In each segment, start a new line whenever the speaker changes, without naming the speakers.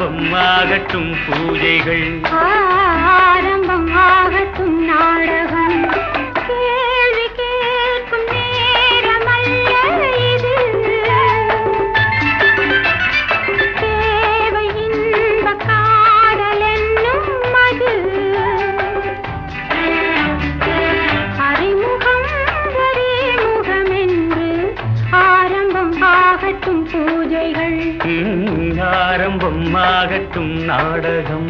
ஆரம்பம் ஆகட்டும் பூஜைகள்
ஆரம்பம் ஆகட்டும் நாடகம் கேள்வி கேட்கும் நேரமல்ல இது தேவை இன்ப காதல் என்னும் மது அறிமுகம் அறிமுகம் என்று ஆரம்பம் ஆகட்டும் பூஜைகள்
ம், ஆரம்பம் ஆகட்டும் நாடகம்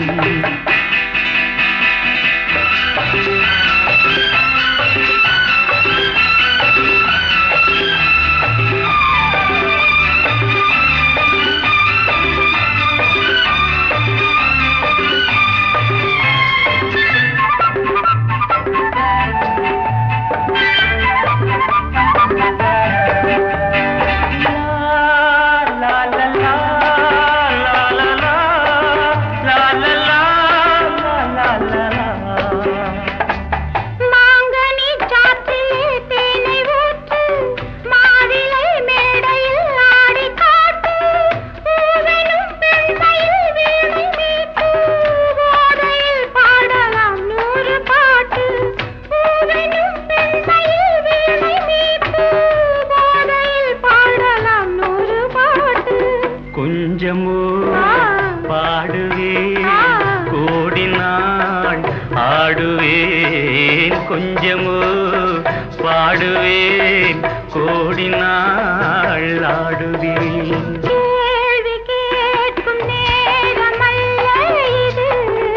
மாங்கனி சாற்றிலே தேனை ஊற்று மாவிலை மேடையில் ஆடி காட்டு பூவெனும் பெண்மையில் வீணை மீட்டு போதையில் பாடலாம் நூறு பாட்டு பூவெனும் பெண்மையில் வீணை மீட்டு போதையில் பாடலாம் நூறு பாட்டு
கொஞ்சமோ
ஆ.
பாடுவேன்
ஆ.
கோடி நாள் ஆடுவேன் கொஞ்சமோ பாடுவேன் கோடி நாள் ஆடுவேன்
கேள்வி கேட்கும் நேரமல்ல இது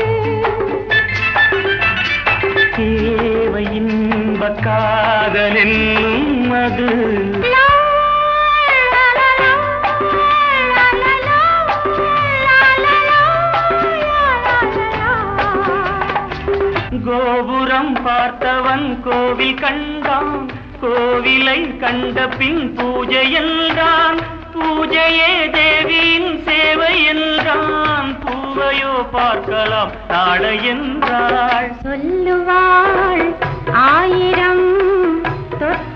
தேவை இன்ப காதல் என்னும் அது
லா, லா, லா, லா, லா, லா, லா, லா, லா, லா, லா, லா.
கோபுரம் பார்த்தவன் கோவில் கண்டான் கோவிலை கண்ட பின் பூஜை என்றான் பூஜையே தேவியின் சேவை என்றான் பூவையோ பார்க்கலாம் நாளை என்றாள்
சொல்லுவாள் ஆயிரம் தொட்டு